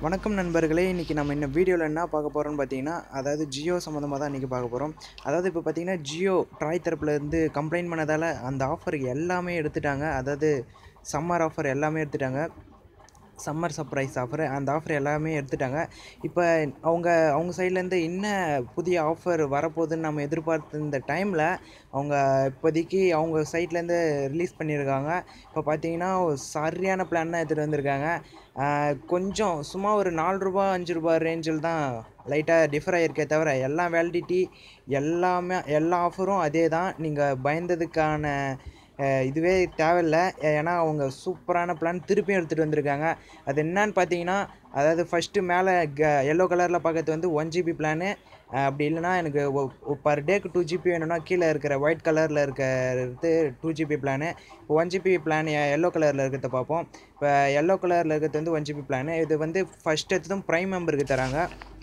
வணக்கம் நண்பர்களே இன்றைக்கி நம்ம இந்த வீடியோவில் என்ன பார்க்க போகிறோம்னு பார்த்தீங்கன்னா அதாவது ஜியோ சம்மந்தமாக தான் இன்றைக்கி பார்க்க போகிறோம் அதாவது இப்போ பார்த்தீங்கன்னா ஜியோ ட்ராய் தரப்புல இருந்து கம்ப்ளைண்ட் பண்ணதால் அந்த ஆஃபர் எல்லாமே எடுத்துட்டாங்க அதாவது சம்மர் ஆஃபர் எல்லாமே எடுத்துட்டாங்க சம்மர் சர்ப்ரைஸ் ஆஃபர் அந்த ஆஃபர் எல்லாமே எடுத்துட்டாங்க இப்போ அவங்க அவங்க சைட்லேருந்து என்ன புதிய ஆஃபர் வரப்போகுதுன்னு நம்ம எதிர்பார்த்த இந்த டைமில் அவங்க இப்போதைக்கு அவங்க சைட்லேருந்து ரிலீஸ் பண்ணியிருக்காங்க இப்போ பார்த்தீங்கன்னா ஒரு சரியான பிளான் தான் எடுத்துகிட்டு வந்திருக்காங்க ஆஹ் கொஞ்சம் சும்மா ஒரு நாலு ரூபா அஞ்சு ரூபா ரேஞ்சில் தான் லைட்டாக டிஃபர் ஆகிருக்கே தவிர எல்லா வேலிடிட்டி எல்லாமே எல்லா ஆஃபரும் அதே தான் நீங்கள் பயந்ததுக்கான அஹ் இதுவே தேவையில்ல ஏன்னா அவங்க சூப்பரான பிளான் திருப்பியும் எடுத்துகிட்டு வந்திருக்காங்க அது என்னன்னு பார்த்தீங்கன்னா அதாவது ஃபஸ்ட்டு மேலே க எல்லோ கலரில் பார்க்கறது வந்து ஒன் ஜிபி பிளானு அப்படி இல்லைன்னா எனக்கு பர் டேக்கு டூ ஜிபி வேணும்னா கீழே இருக்கிற ஒயிட் கலரில் இருக்கிறது டூ ஜிபி பிளானு இப்போ ஒன் ஜிபி பிளான் எல்லோ கலரில் இருக்கிறத பார்ப்போம் இப்போ எல்லோ கலரில் இருக்கிறது வந்து ஒன் ஜிபி பிளானு இது வந்து ஃபஸ்ட் எடுத்ததும் ப்ரைம் மெம்பருக்கு தராங்க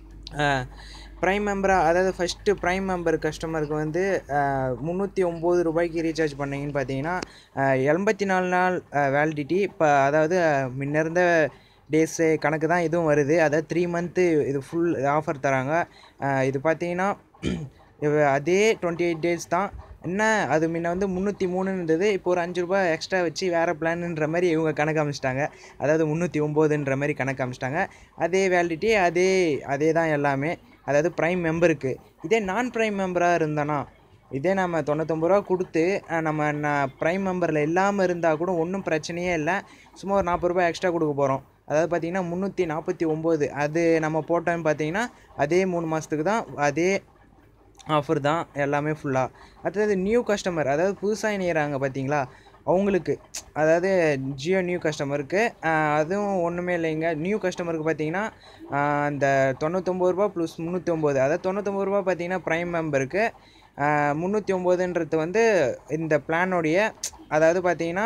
ப்ரைம் மெம்பராக அதாவது ஃபஸ்ட்டு ப்ரைம் மெம்பர் கஸ்டமருக்கு வந்து முந்நூற்றி ஒம்பது ரூபாய்க்கு ரீசார்ஜ் பண்ணீங்கன்னு பார்த்தீங்கன்னா எண்பத்தி நாலு நாள் வேலிடிட்டி இப்போ அதாவது முன்ன இருந்த டேஸு கணக்கு தான் இதுவும் வருது அதாவது த்ரீ மந்த்து இது ஃபுல் ஆஃபர் தராங்க அஹ் இது பார்த்தீங்கன்னா இது அதே டுவெண்ட்டி எயிட் டேஸ் தான் என்ன அது முன்ன வந்து முந்நூற்றி மூணுன்னு இருந்தது இப்போ ஒரு அஞ்சு ரூபாய் எக்ஸ்ட்ரா வச்சு வேறு பிளான்ன்ற மாதிரி இவங்க கணக்கு அமைச்சிட்டாங்க அதாவது முந்நூற்றி ஒம்போதுன்ற மாதிரி கணக்கு அமைச்சிட்டாங்க அதே வேலிடிட்டி அதே அதே தான் எல்லாமே அதாவது ப்ரைம் மெம்பருக்கு இதே நான் ப்ரைம் மெம்பராக இருந்தனா இதே நம்ம தொண்ணூத்தொம்பது ரூபா கொடுத்து அஹ், நம்ம நான் ப்ரைம் மெம்பரில் இல்லாமல் இருந்தால் கூட ஒன்றும் பிரச்சனையே இல்லை சும்மா ஒரு நாற்பது ரூபாய் எக்ஸ்ட்ரா கொடுக்க போகிறோம் அதாவது பார்த்தீங்கன்னா முந்நூற்றி நாற்பத்தி ஒம்பது அது நம்ம போட்டோன்னு பார்த்தீங்கன்னா அதே மூணு மாதத்துக்கு தான் அதே ஆஃபர் தான் எல்லாமே ஃபுல்லாக அடுத்தது நியூ கஸ்டமர் அதாவது புதுசாக இணையிறாங்க பார்த்தீங்களா அவங்களுக்கு அதாவது ஜியோ நியூ கஸ்டமருக்கு அதுவும் ஒன்றுமே இல்லைங்க நியூ கஸ்டமருக்கு பார்த்தீங்கன்னா ஆஹ் அந்த தொண்ணூத்தொம்பது ரூபா ப்ளஸ் முந்நூற்றி ஒம்பது அதாவது தொண்ணூத்தொம்பது ரூபா பார்த்தீங்கன்னா ப்ரைம் மெம்பருக்கு முந்நூற்றி ஒம்போதுன்றது வந்து இந்த பிளானுடைய அதாவது பார்த்தீங்கன்னா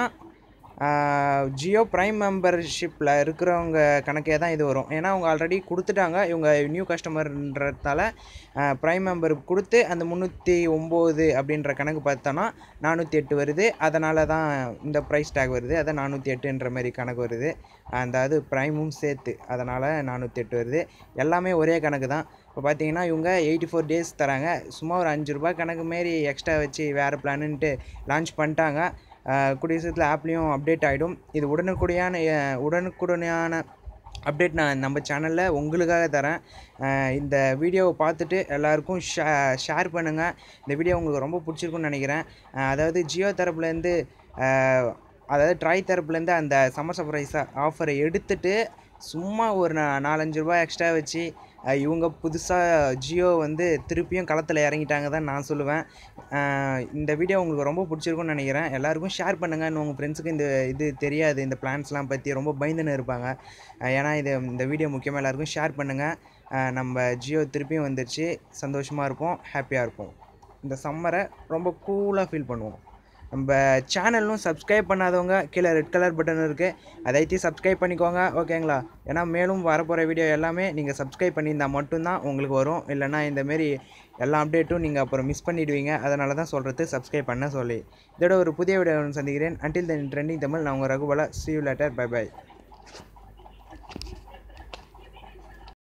ஜியோ ப்ரைம் மெம்பர்ஷிப்பில் இருக்கிறவங்க கணக்கே தான் இது வரும் ஏன்னா அவங்க ஆல்ரெடி கொடுத்துட்டாங்க இவங்க நியூ கஸ்டமர்ன்றதால ப்ரைம் மெம்பர் கொடுத்து அந்த முந்நூற்றி ஒம்பது அப்படின்ற கணக்கு பார்த்தோன்னா நானூற்றி எட்டு வருது அதனால தான் இந்த ப்ரைஸ் டேக் வருது அதான் நானூற்றி எட்டுன்ற மாதிரி கணக்கு வருது அந்த அது ப்ரைமும் சேர்த்து அதனால் நானூற்றி எட்டு வருது எல்லாமே ஒரே கணக்கு தான் இப்போ பார்த்தீங்கன்னா இவங்க எயிட்டி ஃபோர் டேஸ் தராங்க சும்மா ஒரு அஞ்சு ரூபாய் கணக்கு மாரி எக்ஸ்ட்ரா வச்சு வேறு பிளானுன்ட்டு லான்ச் பண்ணிட்டாங்க ஆஹ் கூடிய சீக்கிரத்தில் ஆப்லேயும் அப்டேட் ஆகிடும் இது உடனுக்குடியான அஹ் உடனுக்குடனான அப்டேட் நான் நம்ம சேனலில் உங்களுக்காக தரேன் ஆஹ் இந்த வீடியோவை பார்த்துட்டு எல்லாருக்கும் ஷே ஷேர் பண்ணுங்கள் இந்த வீடியோ உங்களுக்கு ரொம்ப பிடிச்சிருக்குன்னு நினைக்கிறேன் ஆஹ் அதாவது ஜியோ தரப்புலேருந்து ஆஹ் அதாவது ட்ராய் தரப்புலேருந்து அந்த சம்மர் சர்ப்ரைஸ் ஆஃபரை எடுத்துட்டு சும்மா ஒரு நா நாலஞ்சு ரூபாய் எக்ஸ்ட்ரா வச்சு அஹ் இவங்க புதுசாக ஜியோ வந்து திருப்பியும் களத்தில் இறங்கிட்டாங்க தான் நான் சொல்லுவேன் அஹ் இந்த வீடியோ உங்களுக்கு ரொம்ப பிடிச்சிருக்கும்னு நினைக்கிறேன் எல்லாருக்கும் ஷேர் பண்ணுங்கள் இன்னும் உங்கள் ஃப்ரெண்ட்ஸுக்கு இந்த இது தெரியாது இந்த பிளான்ஸ்லாம் பற்றி ரொம்ப பயந்துன்னு இருப்பாங்க அஹ் ஏன்னா இது இந்த வீடியோ முக்கியமாக எல்லாருக்கும் ஷேர் பண்ணுங்கள் நம்ம ஜியோ திருப்பியும் வந்துருச்சு சந்தோஷமாக இருப்போம் ஹாப்பியாக இருப்போம் இந்த சம்மரை ரொம்ப கூலாக ஃபீல் பண்ணுவோம் நம்ம சேனலும் சப்ஸ்கிரைப் பண்ணாதவங்க கீழே ரெட் கலர் பட்டன் இருக்குது அதை ஐத்தி சப்ஸ்கிரைப் பண்ணிக்கோங்க ஓகேங்களா ஏன்னா மேலும் வரப்போகிற வீடியோ எல்லாமே நீங்கள் சப்ஸ்கிரைப் பண்ணியிருந்தால் மட்டும்தான் உங்களுக்கு வரும் இல்லைன்னா இந்தமாரி எல்லா அப்டேட்டும் நீங்கள் அப்புறம் மிஸ் பண்ணிடுவீங்க அதனால தான் சொல்கிறது சப்ஸ்கிரைப் பண்ண சொல்லி இதோட ஒரு புதிய வீடியோ சந்திக்கிறேன் அன்டில் தென் ட்ரெண்டிங் தமிழ் நான் உங்கள் Raghubala see you later bye by